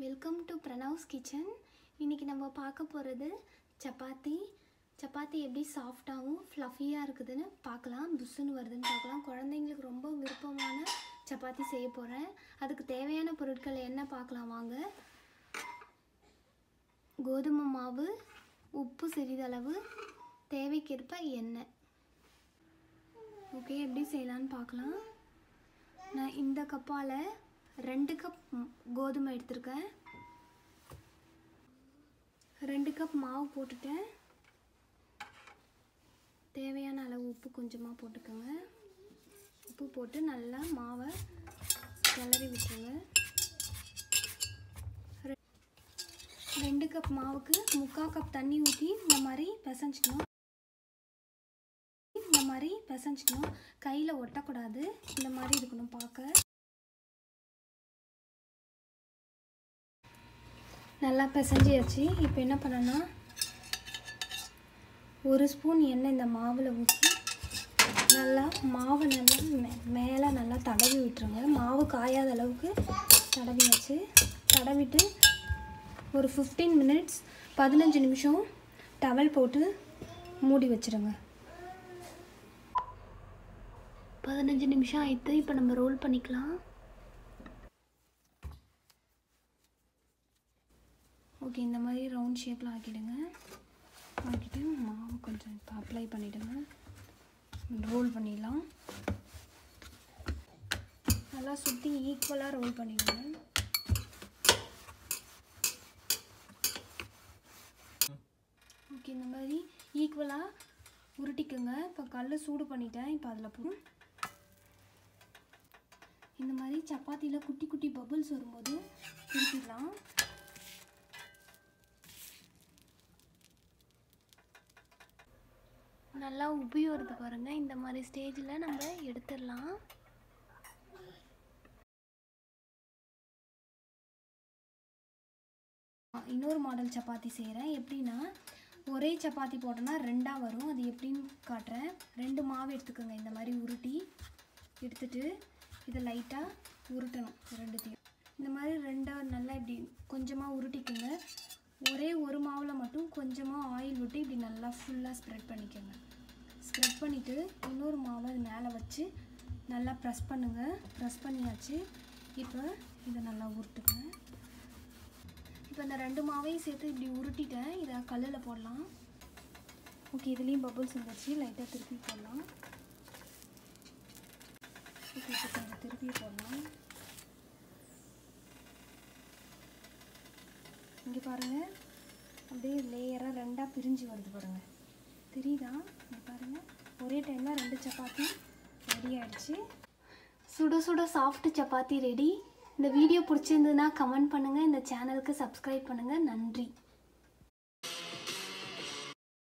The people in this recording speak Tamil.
வெல்கம் டு பிரணவ்ஸ் கிச்சன் இன்றைக்கி நம்ம பார்க்க போகிறது சப்பாத்தி சப்பாத்தி எப்படி சாஃப்டாகவும் ஃப்ளஃபியாக இருக்குதுன்னு பார்க்கலாம் புஷ்ஷுன்னு வருதுன்னு பார்க்கலாம் குழந்தைங்களுக்கு ரொம்ப விருப்பமான சப்பாத்தி செய்ய போகிறேன் அதுக்கு தேவையான பொருட்கள் என்ன பார்க்கலாம் வாங்க கோதுமை மாவு உப்பு சிறிதளவு தேவைக்கேற்ப எண்ணெய் ஓகே எப்படி செய்யலான்னு பார்க்கலாம் நான் இந்த கப்பால் ரெண்டு கப் ம்- கோதுமை எடுத்திருக்கேன் ரெண்டு கப் மாவு போட்டுட்டேன் தேவையான அளவு உப்பு கொஞ்சமாக போட்டுக்கோங்க உப்பு போட்டு நல்லா மாவை கிளறி விட்டுருங்க ரெ- ரெண்டு கப் மாவுக்கு முக்கால் கப் தண்ணி ஊற்றி இந்த மாதிரி பிசைஞ்சிக்கணும் இந்த மாதிரி பிசைஞ்சிக்கணும் கையில் ஒட்டக்கூடாது இந்த மாதிரி இருக்கணும் பார்க்க நல்லா பிசைஞ்சியாச்சு இப்போ என்ன பண்ணனா ஒரு ஸ்பூன் எண்ணெய் இந்த மாவில் ஊற்றி நல்லா மாவு நல்லா மே மேலே நல்லா தடவி விட்டுருங்க மாவு காயாத அளவுக்கு தடவியாச்சு தடவிட்டு ஒரு ஃபிஃப்டீன் மினிட்ஸ் பதினஞ்சு நிமிஷம் டவல் போட்டு மூடி வச்சிருங்க பதினஞ்சு நிமிஷம் ஆயிடுத்து இப்போ நம்ம ரோல் பண்ணிக்கலாம் ஓகே இந்த மாதிரி ரவுண்ட் ஷேப்பில் ஆக்கிடுங்க ஆக்கிட்டு மாவு கொஞ்சம் இப்போ அப்ளை பண்ணிவிடுங்க ரோல் பண்ணிடலாம் நல்லா சுற்றி ஈக்குவலாக ரோல் பண்ணிவிடுங்க ஓகே இந்த மாதிரி ஈக்குவலாக உருட்டிக்குங்க இப்போ கல் சூடு பண்ணிட்டேன் இப்போ அதில் போ இந்த மாதிரி சப்பாத்தியில் குட்டி குட்டி பபுள்ஸ் வரும்போது திருப்பிடலாம் நல்லா உப்பி வருது பாருங்கள் இந்த மாதிரி ஸ்டேஜில் நம்ம எடுத்துடலாம் இன்னொரு மாடல் சப்பாத்தி செய்கிறேன் எப்படின்னா ஒரே சப்பாத்தி போட்டோன்னா ரெண்டாக வரும் அது எப்படின்னு காட்டுறேன் ரெண்டு மாவு எடுத்துக்கோங்க இந்த மாதிரி உருட்டி எடுத்துட்டு இதை லைட்டாக உருட்டணும் ரெண்டுத்தையும் இந்த மாதிரி ரெண்டாக நல்லா இப்படி கொஞ்சமாக உருட்டிக்கோங்க ஒரே ஒரு மாவில் மட்டும் கொஞ்சமாக ஆயில் விட்டு இப்படி நல்லா ஃபுல்லாக ஸ்ப்ரெட் பண்ணிக்கோங்க ஸ்ப்ரெட் பண்ணிவிட்டு இன்னொரு மாவை அது மேலே வச்சு நல்லா ப்ரெஸ் பண்ணுங்கள் ப்ரெஸ் பண்ணியாச்சு இப்போ இதை நல்லா உருட்டுங்க இப்போ இந்த ரெண்டு மாவையும் சேர்த்து இப்படி உருட்டிட்டேன் இதை கல்லில் போடலாம் ஓகே இதுலேயும் பபுள்ஸ் வந்துருச்சு லைட்டாக திருப்பி போடலாம் ஓகே இப்போ கொஞ்சம் திருப்பி போடலாம் இங்கே பாருங்கள் அப்படியே லேயராக ரெண்டாக பிரிஞ்சு வருது பாருங்கள் தெரியுதா இங்கே பாருங்கள் ஒரே டைமில் ரெண்டு சப்பாத்தி ரெடி ஆயிடுச்சு சுட சுட சாஃப்ட் சப்பாத்தி ரெடி இந்த வீடியோ பிடிச்சிருந்ததுன்னா கமெண்ட் பண்ணுங்கள் இந்த சேனலுக்கு சப்ஸ்கிரைப் பண்ணுங்கள் நன்றி